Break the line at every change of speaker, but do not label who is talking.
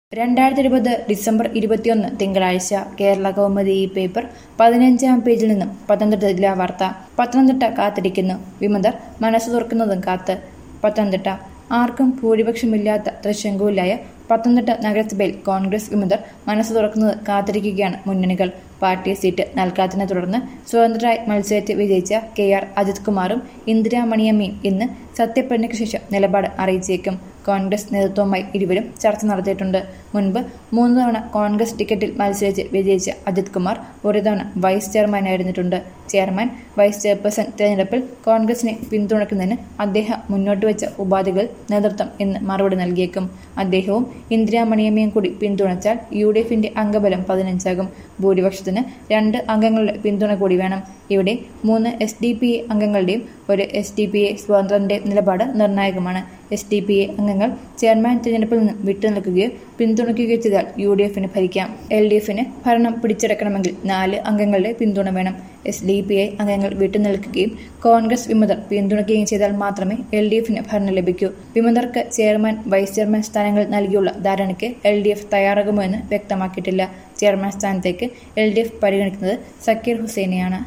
രണ്ടായിരത്തി ഇരുപത് ഡിസംബർ ഇരുപത്തിയൊന്ന് തിങ്കളാഴ്ച കേരള കൗമുദി ഈ പേപ്പർ പതിനഞ്ചാം പേജിൽ നിന്നും പത്തനംതിട്ട ജില്ലാ വാർത്ത പത്തനംതിട്ട കാത്തിരിക്കുന്നു വിമതർ മനസ്സ് തുറക്കുന്നതും കാത്ത് പത്തനംതിട്ട ആർക്കും ഭൂരിപക്ഷമില്ലാത്ത തൃശങ്കൂലായ പത്തനംതിട്ട നഗരസഭയിൽ കോൺഗ്രസ് വിമതർ മനസ്സ് തുറക്കുന്നത് കാത്തിരിക്കുകയാണ് മുന്നണികൾ പാർട്ടി സീറ്റ് നൽകാത്തതിനെ തുടർന്ന് സ്വതന്ത്രരായി മത്സരിച്ച് വിജയിച്ച കെ ആർ അജിത് കുമാറും ഇന്ദിരാമണിയമ്മയും ഇന്ന് സത്യപ്രതിജ്ഞയ്ക്ക് ശേഷം നിലപാട് അറിയിച്ചേക്കും കോൺഗ്രസ് നേതൃത്വവുമായി ഇരുവരും ചർച്ച നടത്തിയിട്ടുണ്ട് മുൻപ് മൂന്ന് തവണ കോൺഗ്രസ് ടിക്കറ്റിൽ മത്സരിച്ച് വിജയിച്ച അജിത് കുമാർ ഒരു തവണ വൈസ് ചെയർമാനായിരുന്നിട്ടുണ്ട് ചെയർമാൻ വൈസ് ചെയർപേഴ്സൺ തിരഞ്ഞെടുപ്പിൽ കോൺഗ്രസിനെ പിന്തുണയ്ക്കുന്നതിന് അദ്ദേഹം മുന്നോട്ട് വെച്ച ഉപാധികൾ നേതൃത്വം ഇന്ന് മറുപടി നൽകിയേക്കും അദ്ദേഹവും ഇന്ദിരാമണിയമ്മയും കൂടി പിന്തുണച്ചാൽ യു ഡി എഫിന്റെ അംഗബലം പതിനഞ്ചാകും ഭൂരിപക്ഷത്തിന് രണ്ട് അംഗങ്ങളുടെ പിന്തുണ കൂടി വേണം ഇവിടെ മൂന്ന് എസ് ഡി പി എ അംഗങ്ങളുടെയും ഒരു എസ് ഡി പി എ സ്വതന്ത്രന്റെ നിലപാട് നിർണായകമാണ് എസ് ഡി പി എ അംഗങ്ങൾ ചെയർമാൻ തിരഞ്ഞെടുപ്പിൽ നിന്ന് വിട്ടുനിൽക്കുകയോ പിന്തുണയ്ക്കുകയോ ചെയ്താൽ യു ഡി എഫിന് ഭരിക്കാം എൽ ഡി എഫിന് ഭരണം പിടിച്ചെടുക്കണമെങ്കിൽ നാല് അംഗങ്ങളുടെ പിന്തുണ വേണം എസ് ഡി പി ഐ അംഗങ്ങൾ വിട്ടുനിൽക്കുകയും കോൺഗ്രസ് വിമതർ പിന്തുണയ്ക്കുകയും ചെയ്താൽ മാത്രമേ എൽ ഡി എഫിന് ഭരണം ലഭിക്കൂ വിമതർക്ക് ചെയർമാൻ വൈസ് ചെയർമാൻ സ്ഥാനങ്ങൾ നൽകിയുള്ള ധാരണയ്ക്ക് എൽ ഡി എഫ് തയ്യാറാകുമോ എന്ന് വ്യക്തമാക്കിയിട്ടില്ല ചെയർമാൻ സ്ഥാനത്തേക്ക് എൽ ഡി എഫ് പരിഗണിക്കുന്നത് സക്കീർ ഹുസൈനെയാണ്